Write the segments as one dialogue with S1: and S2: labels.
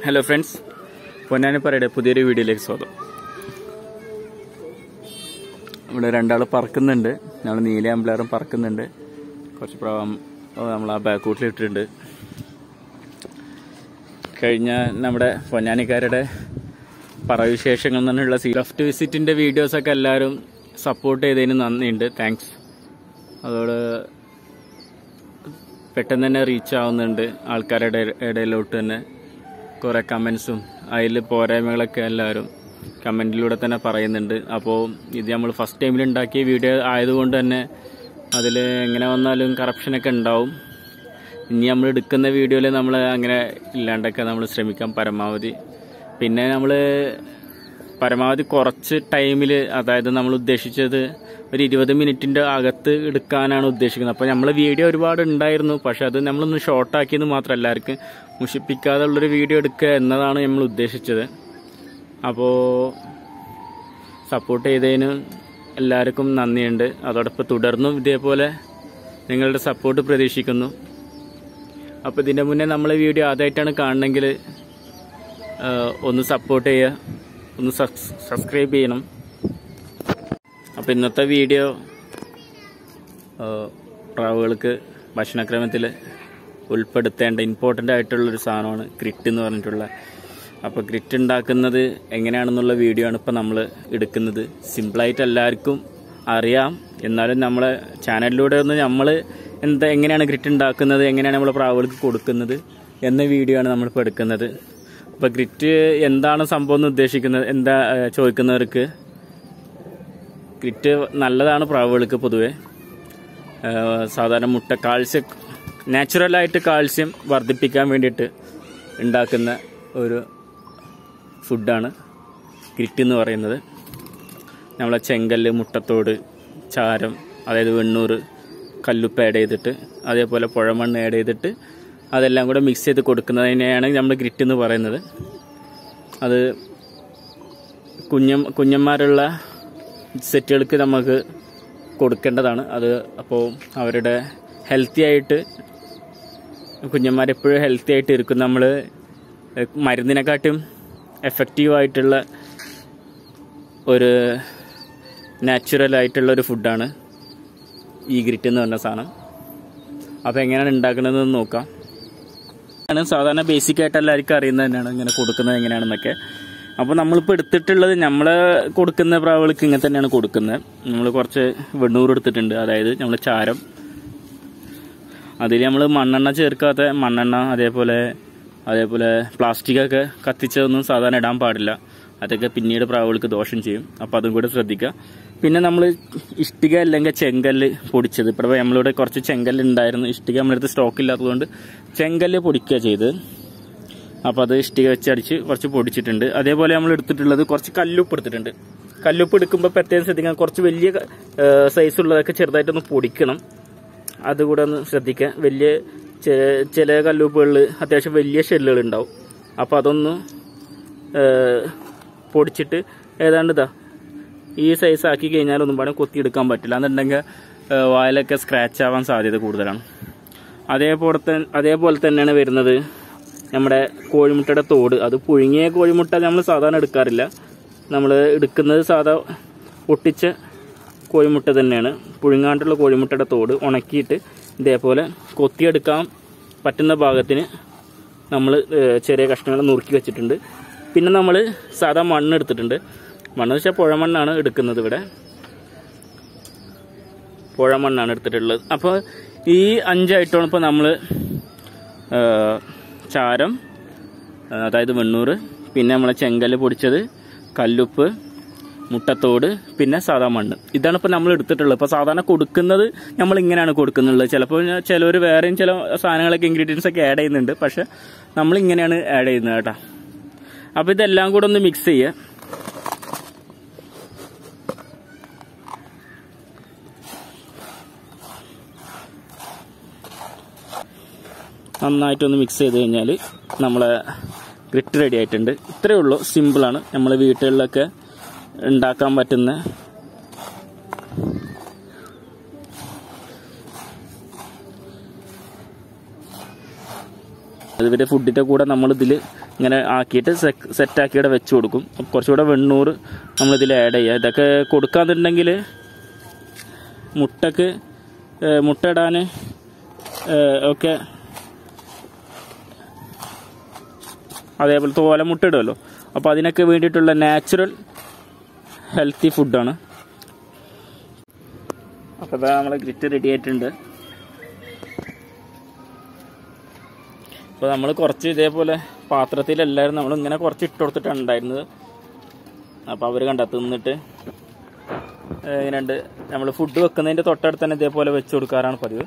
S1: hello friends പൊന്നാനിപ്പറയുടെ പുതിയൊരു വീഡിയോയിലേക്ക് സ്വാഗതം ഇവിടെ രണ്ടാൾ പറക്കുന്നുണ്ട് നമ്മൾ നീല അമ്പലാറും പറക്കുന്നുണ്ട് കുറച്ച് പ്രാവം നമ്മൾ ആ ബാക്കൂട്ടിൽ ഇട്ടിട്ടുണ്ട് കഴിഞ്ഞ നമ്മുടെ പൊന്നാനിക്കാരുടെ പറവിശേഷങ്ങൾ എന്നുള്ള സീ ലഫ്റ്റ് വിസിറ്റിൻ്റെ വീഡിയോസൊക്കെ എല്ലാവരും സപ്പോർട്ട് ചെയ്തതിന് നന്ദിയുണ്ട് താങ്ക്സ് അതോട് പെട്ടെന്ന് തന്നെ റീച്ച് ആവുന്നുണ്ട് ആൾക്കാരുടെ ഇടയിലോട്ട് തന്നെ കുറേ കമൻസും അതിൽ പോരായ്മകളൊക്കെ എല്ലാവരും കമൻറ്റിലൂടെ തന്നെ പറയുന്നുണ്ട് അപ്പോൾ ഇത് നമ്മൾ ഫസ്റ്റ് ടൈമിൽ ഉണ്ടാക്കിയ വീഡിയോ ആയതുകൊണ്ട് തന്നെ അതിൽ എങ്ങനെ വന്നാലും കറപ്ഷനൊക്കെ ഉണ്ടാവും ഇനി നമ്മൾ എടുക്കുന്ന വീഡിയോയിൽ നമ്മൾ അങ്ങനെ ഇല്ലാണ്ടൊക്കെ നമ്മൾ ശ്രമിക്കാം പരമാവധി പിന്നെ നമ്മൾ പരമാവധി കുറച്ച് ടൈമിൽ അതായത് നമ്മൾ ഉദ്ദേശിച്ചത് ഒരു ഇരുപത് മിനിറ്റിൻ്റെ അകത്ത് എടുക്കാനാണ് ഉദ്ദേശിക്കുന്നത് അപ്പോൾ നമ്മൾ വീഡിയോ ഒരുപാട് ഉണ്ടായിരുന്നു പക്ഷെ അത് നമ്മളൊന്ന് ഷോർട്ടാക്കിയെന്ന് മാത്രം എല്ലാവർക്കും മുഷിപ്പിക്കാതെ ഉള്ളൊരു വീഡിയോ എടുക്കുക എന്നതാണ് നമ്മൾ ഉദ്ദേശിച്ചത് അപ്പോൾ സപ്പോർട്ട് ചെയ്തതിന് എല്ലാവർക്കും നന്ദിയുണ്ട് അതോടൊപ്പം തുടർന്നും ഇതേപോലെ നിങ്ങളുടെ സപ്പോർട്ട് പ്രതീക്ഷിക്കുന്നു അപ്പോൾ ഇതിൻ്റെ മുന്നേ നമ്മളെ വീഡിയോ ആദ്യമായിട്ടാണ് കാണണമെങ്കിൽ ഒന്ന് സപ്പോർട്ട് ചെയ്യുക ഒന്ന് സബ്സ്ക്രൈബ് ചെയ്യണം അപ്പോൾ ഇന്നത്തെ വീഡിയോ പ്രാവുകൾക്ക് ഭക്ഷണക്രമത്തിൽ ഉൾപ്പെടുത്തേണ്ട ഇമ്പോർട്ടൻ്റ് ആയിട്ടുള്ളൊരു സാധനമാണ് ക്രിറ്റ് എന്ന് പറഞ്ഞിട്ടുള്ള അപ്പോൾ ക്രിറ്റ് ഉണ്ടാക്കുന്നത് എങ്ങനെയാണെന്നുള്ള വീഡിയോ ആണ് ഇപ്പോൾ നമ്മൾ എടുക്കുന്നത് സിമ്പിളായിട്ട് എല്ലാവർക്കും അറിയാം എന്നാലും നമ്മളെ ചാനലിലൂടെ ഒന്ന് നമ്മൾ എന്താ എങ്ങനെയാണ് ഗ്രിറ്റ് ഉണ്ടാക്കുന്നത് എങ്ങനെയാണ് നമ്മൾ പ്രാവുകൾക്ക് കൊടുക്കുന്നത് എന്ന വീഡിയോ ആണ് നമ്മളിപ്പോൾ എടുക്കുന്നത് അപ്പോൾ ഗ്രിറ്റ് എന്താണ് സംഭവം എന്ന് ഉദ്ദേശിക്കുന്നത് എന്താ ചോദിക്കുന്നവർക്ക് ഗ്രിറ്റ് നല്ലതാണ് പ്രാവുകൾക്ക് പൊതുവെ സാധാരണ മുട്ട കാൽസ്യം നാച്ചുറലായിട്ട് കാൽസ്യം വർദ്ധിപ്പിക്കാൻ വേണ്ടിയിട്ട് ഉണ്ടാക്കുന്ന ഒരു ഫുഡാണ് ഗ്രിറ്റ് എന്ന് പറയുന്നത് നമ്മളെ ചെങ്കല്ല് മുട്ടത്തോട് ചാരം അതായത് വെണ്ണൂറ് കല്ലുപ്പ് ആഡ് ചെയ്തിട്ട് അതേപോലെ പുഴമണ്ണ് ആഡ് ചെയ്തിട്ട് അതെല്ലാം കൂടെ മിക്സ് ചെയ്ത് കൊടുക്കുന്നതിനെയാണ് നമ്മൾ ഗ്രിറ്റ് എന്ന് പറയുന്നത് അത് കുഞ്ഞം കുഞ്ഞന്മാരുള്ള സെറ്റുകൾക്ക് നമുക്ക് കൊടുക്കേണ്ടതാണ് അത് അപ്പോൾ അവരുടെ ഹെൽത്തി ആയിട്ട് കുഞ്ഞന്മാരെപ്പോഴും ഹെൽത്തി ആയിട്ട് ഇരിക്കും നമ്മൾ മരുന്നിനെക്കാട്ടും എഫക്റ്റീവായിട്ടുള്ള ഒരു നാച്ചുറൽ ആയിട്ടുള്ള ഒരു ഫുഡാണ് ഈ ഗ്രിറ്റ് എന്ന് പറഞ്ഞ സാധനം അപ്പോൾ എങ്ങനെയാണ് ഉണ്ടാക്കുന്നതെന്ന് നോക്കാം ആണ് സാധാരണ ബേസിക് ആയിട്ട് എല്ലാവർക്കും അറിയുന്നത് തന്നെയാണ് ഇങ്ങനെ കൊടുക്കുന്നത് എങ്ങനെയാണെന്നൊക്കെ അപ്പോൾ നമ്മളിപ്പോൾ എടുത്തിട്ടുള്ളത് നമ്മൾ കൊടുക്കുന്ന പ്രാവുകൾക്ക് ഇങ്ങനെ തന്നെയാണ് കൊടുക്കുന്നത് നമ്മൾ കുറച്ച് വെണ്ണൂറ് എടുത്തിട്ടുണ്ട് അതായത് നമ്മൾ ചാരം അതിൽ നമ്മൾ മണ്ണെണ്ണ ചേർക്കാത്ത മണ്ണെണ്ണ അതേപോലെ അതേപോലെ പ്ലാസ്റ്റിക്കൊക്കെ കത്തിച്ചതൊന്നും സാധാരണ ഇടാൻ പാടില്ല അതൊക്കെ പിന്നീട് പ്രാവുകൾക്ക് ദോഷം ചെയ്യും അപ്പോൾ അതും കൂടെ ശ്രദ്ധിക്കുക പിന്നെ നമ്മൾ ഇഷ്ടിക അല്ലെങ്കിൽ ചെങ്കല്ല് പൊടിച്ചത് ഇപ്പോൾ നമ്മളിവിടെ കുറച്ച് ചെങ്കല്ല് ഉണ്ടായിരുന്നു ഇഷ്ടിക നമ്മളടുത്ത് സ്റ്റോക്ക് ഇല്ലാത്തതുകൊണ്ട് ചെങ്കല്ല് പൊടിക്കുക ചെയ്ത് അപ്പോൾ അത് ഇഷ്ടിക വെച്ച് അടിച്ച് കുറച്ച് പൊടിച്ചിട്ടുണ്ട് അതേപോലെ നമ്മൾ എടുത്തിട്ടുള്ളത് കുറച്ച് കല്ലുപ്പ് എടുത്തിട്ടുണ്ട് കല്ലുപ്പ് എടുക്കുമ്പോൾ പ്രത്യേകം ശ്രദ്ധിക്കണം കുറച്ച് വലിയ സൈസ് ഉള്ളതൊക്കെ ചെറുതായിട്ടൊന്ന് പൊടിക്കണം അതുകൂടെ ഒന്ന് ശ്രദ്ധിക്കുക വലിയ ചില കല്ലുപ്പുകളിൽ അത്യാവശ്യം വലിയ ഷെല്ലുകൾ ഉണ്ടാവും അപ്പോൾ അതൊന്ന് പൊടിച്ചിട്ട് ഏതാണ്ട് ഇതാ ഈ സൈസ് ആക്കി കഴിഞ്ഞാൽ ഒന്നും പാടെ കൊത്തിയെടുക്കാൻ പറ്റില്ല എന്നുണ്ടെങ്കിൽ വായിലൊക്കെ സ്ക്രാച്ച് ആവാൻ സാധ്യത കൂടുതലാണ് അതേപോലെ തന്നെ അതേപോലെ തന്നെയാണ് വരുന്നത് നമ്മുടെ കോഴിമുട്ടയുടെ തോട് അത് പുഴുങ്ങിയ കോഴിമുട്ട നമ്മൾ സാധാരണ എടുക്കാറില്ല നമ്മൾ എടുക്കുന്നത് സാധാ ഒട്ടിച്ച കോഴിമുട്ട തന്നെയാണ് പുഴുങ്ങാണ്ടുള്ള കോഴിമുട്ടയുടെ തോട് ഉണക്കിയിട്ട് ഇതേപോലെ കൊത്തിയെടുക്കാൻ പറ്റുന്ന ഭാഗത്തിന് നമ്മൾ ചെറിയ കഷ്ണങ്ങൾ നുറുക്കി വെച്ചിട്ടുണ്ട് പിന്നെ നമ്മൾ സാധാ മണ്ണ് എടുത്തിട്ടുണ്ട് മണ്ണ് വെച്ചാൽ പുഴമണ്ണാണ് എടുക്കുന്നത് ഇവിടെ പുഴമണ്ണാണ് എടുത്തിട്ടുള്ളത് അപ്പോൾ ഈ അഞ്ചായിട്ടാണ് ഇപ്പോൾ നമ്മൾ ചാരം അതായത് വെണ്ണൂറ് പിന്നെ നമ്മളെ ചെങ്കല് പൊടിച്ചത് കല്ലുപ്പ് മുട്ടത്തോട് പിന്നെ സാധാ മണ്ണ് ഇതാണ് ഇപ്പോൾ നമ്മൾ എടുത്തിട്ടുള്ളത് ഇപ്പോൾ സാധാരണ കൊടുക്കുന്നത് നമ്മൾ ഇങ്ങനെയാണ് കൊടുക്കുന്നുള്ളത് ചിലപ്പോൾ ചിലവർ വേറെയും ചില സാധനങ്ങളൊക്കെ ഇൻഗ്രീഡിയൻസ് ഒക്കെ ആഡ് ചെയ്യുന്നുണ്ട് പക്ഷെ നമ്മൾ ഇങ്ങനെയാണ് ആഡ് ചെയ്യുന്നത് കേട്ടോ അപ്പോൾ ഇതെല്ലാം കൂടെ ഒന്ന് മിക്സ് ചെയ്യുക നന്നായിട്ടൊന്ന് മിക്സ് ചെയ്ത് കഴിഞ്ഞാൽ നമ്മളെ ഗ്രിറ്റ് റെഡി ആയിട്ടുണ്ട് ഇത്രയേ ഉള്ളൂ സിമ്പിളാണ് നമ്മൾ വീട്ടുകളിലൊക്കെ ഉണ്ടാക്കാൻ പറ്റുന്ന ഇവരുടെ ഫുഡിൻ്റെ കൂടെ നമ്മൾ ഇതിൽ ഇങ്ങനെ ആക്കിയിട്ട് സെറ്റാക്കി ഇവിടെ വെച്ച് കൊടുക്കും അപ്പോൾ കുറച്ചുകൂടെ വെണ്ണൂറ് നമ്മളിതിൽ ആഡ് ചെയ്യുക ഇതൊക്കെ കൊടുക്കാന്നുണ്ടെങ്കിൽ മുട്ടക്ക് ഏഹ്, മുട്ട ഇടാൻ ഏഹ്, ഒക്കെ അതേപോലെ തോല മുട്ട ഇടുമല്ലോ അപ്പോൾ അതിനൊക്കെ വേണ്ടിയിട്ടുള്ള നാച്ചുറൽ ഹെൽത്തി ഫുഡാണ് അപ്പോൾ ഇതാ നമ്മളെ ഗ്രിറ്റ് റെഡി ആയിട്ടുണ്ട് അപ്പോൾ നമ്മൾ കുറച്ച് ഇതേപോലെ പാത്രത്തിലെല്ലാവരും നമ്മൾ ഇങ്ങനെ കുറച്ച് ഇട്ട് കൊടുത്തിട്ടാണ് ഉണ്ടായിരുന്നത് അപ്പോൾ അവർ കണ്ട തിന്നിട്ട് ഏഹ് ഇങ്ങനെയുണ്ട് നമ്മൾ ഫുഡ് വെക്കുന്നതിൻ്റെ തൊട്ടടുത്ത് തന്നെ ഇതേപോലെ വെച്ച് കൊടുക്കാറാണ് പതിവ്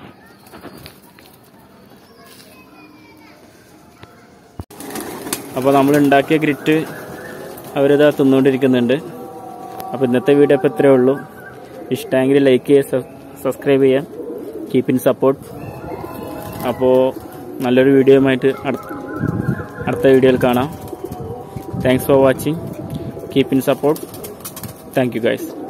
S1: അപ്പോൾ നമ്മൾ ഉണ്ടാക്കിയ ഗ്രിറ്റ് അവരിതാ തിന്നുകൊണ്ടിരിക്കുന്നുണ്ട് അപ്പോൾ ഇന്നത്തെ വീഡിയോ ഇപ്പോൾ ഇത്രയേ ഉള്ളൂ ഇഷ്ടമെങ്കിൽ ലൈക്ക് ചെയ്യുക സബ്സ്ക്രൈബ് ചെയ്യാം കീപ്പ് ഇൻ സപ്പോർട്ട് അപ്പോൾ നല്ലൊരു വീഡിയോയുമായിട്ട് അടുത്ത അടുത്ത വീഡിയോയിൽ കാണാം thanks for watching keep in support thank you guys